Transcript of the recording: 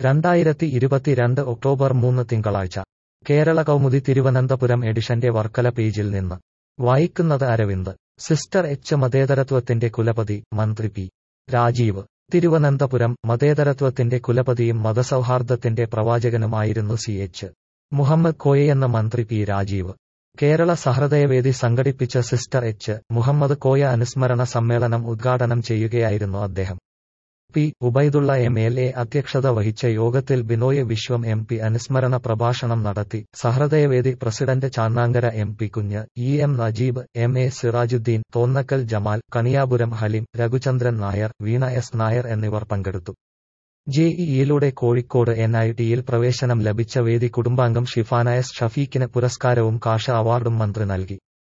രണ്ടായിരത്തി ഇരുപത്തിരണ്ട് ഒക്ടോബർ മൂന്ന് തിങ്കളാഴ്ച കേരള കൗമുദി തിരുവനന്തപുരം എഡിഷന്റെ വർക്കല പേജിൽ നിന്ന് വായിക്കുന്നത് അരവിന്ദ് സിസ്റ്റർ എച്ച് മതേതരത്വത്തിന്റെ കുലപതി മന്ത്രി പി രാജീവ് തിരുവനന്തപുരം മതേതരത്വത്തിന്റെ കുലപതിയും മതസൗഹാർദ്ദത്തിന്റെ പ്രവാചകനുമായിരുന്നു സി എച്ച് മുഹമ്മദ് കോയയെന്ന മന്ത്രി പി രാജീവ് കേരള സഹൃദയവേദി സംഘടിപ്പിച്ച സിസ്റ്റർ എച്ച് മുഹമ്മദ് കോയ അനുസ്മരണ സമ്മേളനം ഉദ്ഘാടനം ചെയ്യുകയായിരുന്നു അദ്ദേഹം P Ubaidulla M L A അധ്യക്ഷത വഹിച്ച യോഗത്തിൽ ബിനോയ് വിശ്വം എം പി അനുസ്മരണ പ്രഭാഷണം നടത്തി Sahrudayavedi president Channankara M P Kunju E M Najeeb M A Sirajudeen Thonnakkal Jamal Kaniyapuram Haleem Raghuchandran Nair Veena S Nair എന്നിവർ പങ്കെടുത്തു ജെഇയിലൂടെ കോഴിക്കോട് എൻ ഐ ടിയിൽ പ്രവേശനം ലഭിച്ച വേദി കുടുംബാംഗം ഷിഫാന എസ് ഷഫീഖിന് പുരസ്കാരവും കാഷ അവാർഡും മന്ത്രി നൽകി